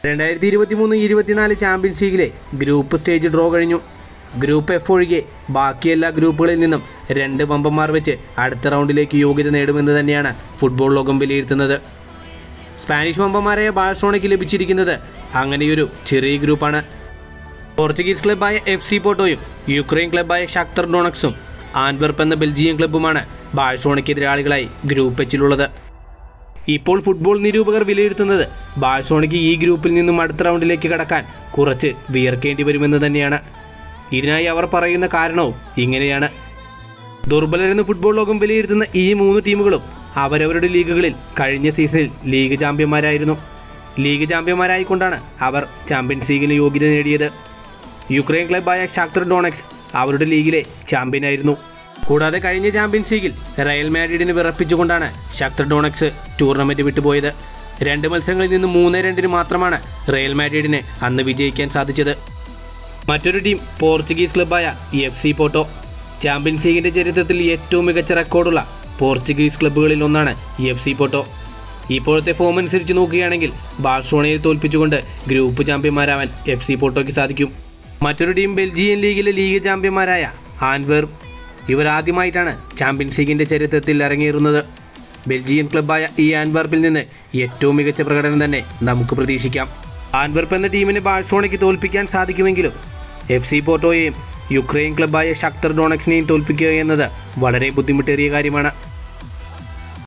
രണ്ടായിരത്തി ഇരുപത്തി മൂന്ന് ഇരുപത്തിനാല് ചാമ്പ്യൻസ് ലീഗിലെ ഗ്രൂപ്പ് സ്റ്റേജ് ഡ്രോ കഴിഞ്ഞു ഗ്രൂപ്പ് എഫ് ഒഴികെ ബാക്കി എല്ലാ ഗ്രൂപ്പുകളിൽ നിന്നും രണ്ട് പമ്പന്മാർ വെച്ച് അടുത്ത റൗണ്ടിലേക്ക് യോഗ്യത നേടുമെന്ന് തന്നെയാണ് ഫുട്ബോൾ ലോകം വിലയിരുത്തുന്നത് സ്പാനിഷ് പമ്പന്മാരായ ബാഴ്സലോണയ്ക്ക് ലഭിച്ചിരിക്കുന്നത് അങ്ങനെയൊരു ചെറിയ ഗ്രൂപ്പാണ് പോർച്ചുഗീസ് ക്ലബ്ബായ എഫ് സി പോട്ടോയും യുക്രൈൻ ക്ലബ്ബായ ഷാക്തർ ഡോണക്സും ആൻവർപ്പ് എന്ന ബെൽജിയം ക്ലബ്ബുമാണ് ബാഴ്സലോണയ്ക്ക് എതിരാളികളായി ഗ്രൂപ്പ് എച്ചിലുള്ളത് ഇപ്പോൾ ഫുട്ബോൾ നിരൂപകർ വിലയിരുത്തുന്നത് ബാഴ്സലോണയ്ക്ക് ഈ ഗ്രൂപ്പിൽ നിന്നും അടുത്ത റൗണ്ടിലേക്ക് കടക്കാൻ കുറച്ച് വിയർക്കേണ്ടി വരുമെന്ന് തന്നെയാണ് ഇതിനായി അവർ പറയുന്ന കാരണവും ഇങ്ങനെയാണ് ദുർബലരെന്ന് ഫുട്ബോൾ ലോകം വിലയിരുത്തുന്ന ഈ മൂന്ന് ടീമുകളും അവരവരുടെ ലീഗുകളിൽ കഴിഞ്ഞ സീസണിൽ ലീഗ് ചാമ്പ്യന്മാരായിരുന്നു ലീഗ് ചാമ്പ്യന്മാരായിക്കൊണ്ടാണ് അവർ ചാമ്പ്യൻസ് ലീഗിന് യോഗ്യത നേടിയത് യുക്രൈൻ ക്ലബ്ബായ ഷാക്തർ ഡോണക്സ് അവരുടെ ലീഗിലെ ചാമ്പ്യനായിരുന്നു കൂടാതെ കഴിഞ്ഞ ചാമ്പ്യൻസ് ലീഗിൽ റയൽ മാഡ്രിഡിന് വിറപ്പിച്ചുകൊണ്ടാണ് ഷാക്തർ ഡോണക്സ് ടൂർണമെന്റ് വിട്ടുപോയത് രണ്ട് മത്സരങ്ങളിൽ നിന്ന് മൂന്ന് രണ്ടിന് മാത്രമാണ് റയൽ മാഡ്രിഡിന് അന്ന് വിജയിക്കാൻ സാധിച്ചത് മറ്റൊരു ടീം പോർച്ചുഗീസ് ക്ലബ്ബായ എഫ് സി പോട്ടോ ചാമ്പ്യൻസ് ലീഗിന്റെ ചരിത്രത്തിൽ ഏറ്റവും മികച്ച റെക്കോർഡുള്ള പോർച്ചുഗീസ് ക്ലബ്ബുകളിൽ ഒന്നാണ് എഫ് സി പോട്ടോ ഇപ്പോഴത്തെ ഫോം അനുസരിച്ച് നോക്കുകയാണെങ്കിൽ ബാഴ്സലോണയെ തോൽപ്പിച്ചുകൊണ്ട് ഗ്രൂപ്പ് ചാമ്പ്യന്മാരാവാൻ എഫ് സി പോട്ടോയ്ക്ക് സാധിക്കും മറ്റൊരു ടീം ബെൽജിയൻ ലീഗിലെ ലീഗ് ചാമ്പ്യന്മാരായ ആൻവെർ ഇവർ ആദ്യമായിട്ടാണ് ചാമ്പ്യൻസ് ലീഗിന്റെ ചരിത്രത്തിൽ ഇറങ്ങിയിരുന്നത് ബെൽജിയൻ ക്ലബ്ബായ ഈ ആൻവർപ്പിൽ നിന്ന് ഏറ്റവും മികച്ച പ്രകടനം തന്നെ നമുക്ക് പ്രതീക്ഷിക്കാം ആൻവർപ്പ് എന്ന ടീമിനെ ബാഴ്സലോണയ്ക്ക് തോൽപ്പിക്കാൻ സാധിക്കുമെങ്കിലും എഫ് സി പോർട്ടോയെയും യുക്രൈൻ ക്ലബ്ബായ ഷക്തർ ഡോണക്സിനെയും തോൽപ്പിക്കുക എന്നത് വളരെ ബുദ്ധിമുട്ടേറിയ കാര്യമാണ്